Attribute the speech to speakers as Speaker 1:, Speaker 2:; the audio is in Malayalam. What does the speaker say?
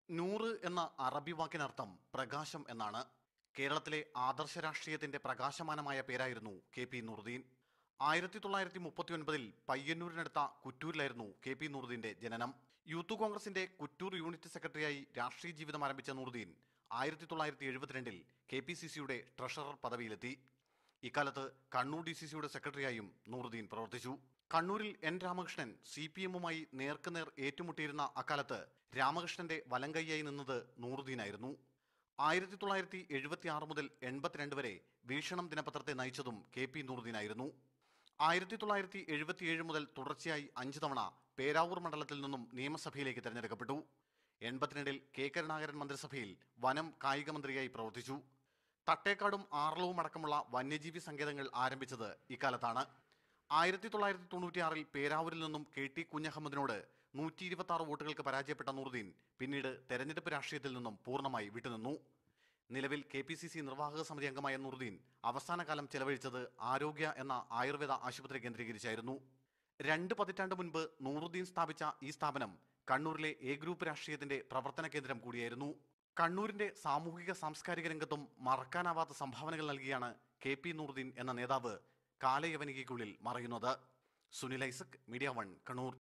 Speaker 1: നൂറ് എന്ന അറബി വാക്കിനർത്ഥം പ്രകാശം എന്നാണ് കേരളത്തിലെ ആദർശ രാഷ്ട്രീയത്തിന്റെ പ്രകാശമാനമായ പേരായിരുന്നു കെ പി നൂറുദ്ദീൻ ആയിരത്തി തൊള്ളായിരത്തി മുപ്പത്തി ഒൻപതിൽ പയ്യന്നൂരിനടുത്ത കുറ്റൂരിലായിരുന്നു കെ പി നൂറുദ്ദീന്റെ ജനനം യൂത്ത് കോൺഗ്രസിന്റെ കുറ്റൂർ യൂണിറ്റ് സെക്രട്ടറിയായി രാഷ്ട്രീയ ജീവിതം ആരംഭിച്ച നൂറുദ്ദീൻ ആയിരത്തി തൊള്ളായിരത്തി എഴുപത്തിരണ്ടിൽ കെ പി സി സിയുടെ ട്രഷറർ പദവിയിലെത്തി ഇക്കാലത്ത് കണ്ണൂർ ഡി സി സിയുടെ സെക്രട്ടറിയായും നൂറുദ്ദീൻ പ്രവർത്തിച്ചു കണ്ണൂരിൽ എൻ രാമകൃഷ്ണൻ സി പി എമ്മുമായി നേർക്കുനേർ ഏറ്റുമുട്ടിയിരുന്ന അക്കാലത്ത് രാമകൃഷ്ണന്റെ വലങ്കൈയായി നിന്നത് നൂറുദ്ദീനായിരുന്നു ആയിരത്തി തൊള്ളായിരത്തി എഴുപത്തി ആറ് മുതൽ എൺപത്തിരണ്ട് വരെ വീക്ഷണം ദിനപത്രത്തെ നയിച്ചതും കെ പി നൂറുദ്ദീനായിരുന്നു ആയിരത്തി തൊള്ളായിരത്തി എഴുപത്തിയേഴ് മുതൽ തുടർച്ചയായി അഞ്ച് തവണ പേരാവൂർ മണ്ഡലത്തിൽ നിന്നും നിയമസഭയിലേക്ക് തെരഞ്ഞെടുക്കപ്പെട്ടു എൺപത്തിരണ്ടിൽ കെ കരുണാകരൻ മന്ത്രിസഭയിൽ വനം കായിക മന്ത്രിയായി പ്രവർത്തിച്ചു തട്ടേക്കാടും ആറളവും അടക്കമുള്ള വന്യജീവി സങ്കേതങ്ങൾ ആരംഭിച്ചത് ഇക്കാലത്താണ് ആയിരത്തി തൊള്ളായിരത്തി തൊണ്ണൂറ്റിയാറിൽ പേരാവൂരിൽ നിന്നും കെ ടി കുഞ്ഞഹമ്മദിനോട് നൂറ്റി ഇരുപത്തി ആറ് വോട്ടുകൾക്ക് പരാജയപ്പെട്ട നൂറുദ്ദീൻ പിന്നീട് തെരഞ്ഞെടുപ്പ് രാഷ്ട്രീയത്തിൽ നിന്നും പൂർണ്ണമായി വിട്ടുനിന്നു നിലവിൽ കെ പി സി സി നിർവാഹക സമിതി അംഗമായ നൂറുദ്ദീൻ അവസാന കാലം ചെലവഴിച്ചത് ആരോഗ്യ എന്ന ആയുർവേദ ആശുപത്രി കേന്ദ്രീകരിച്ചായിരുന്നു രണ്ട് പതിറ്റാണ്ട് മുൻപ് നൂറുദ്ദീൻ സ്ഥാപിച്ച ഈ സ്ഥാപനം കണ്ണൂരിലെ എ ഗ്രൂപ്പ് രാഷ്ട്രീയത്തിന്റെ പ്രവർത്തന കേന്ദ്രം കൂടിയായിരുന്നു കണ്ണൂരിന്റെ സാമൂഹിക സാംസ്കാരിക രംഗത്തും മറക്കാനാവാത്ത സംഭാവനകൾ നൽകിയാണ് കെ പി നൂറുദ്ദീൻ എന്ന നേതാവ് കാലയവനികയ്ക്കുള്ളിൽ മറയുന്നത് സുനിൽ ഐസക് മീഡിയ വൺ കണ്ണൂർ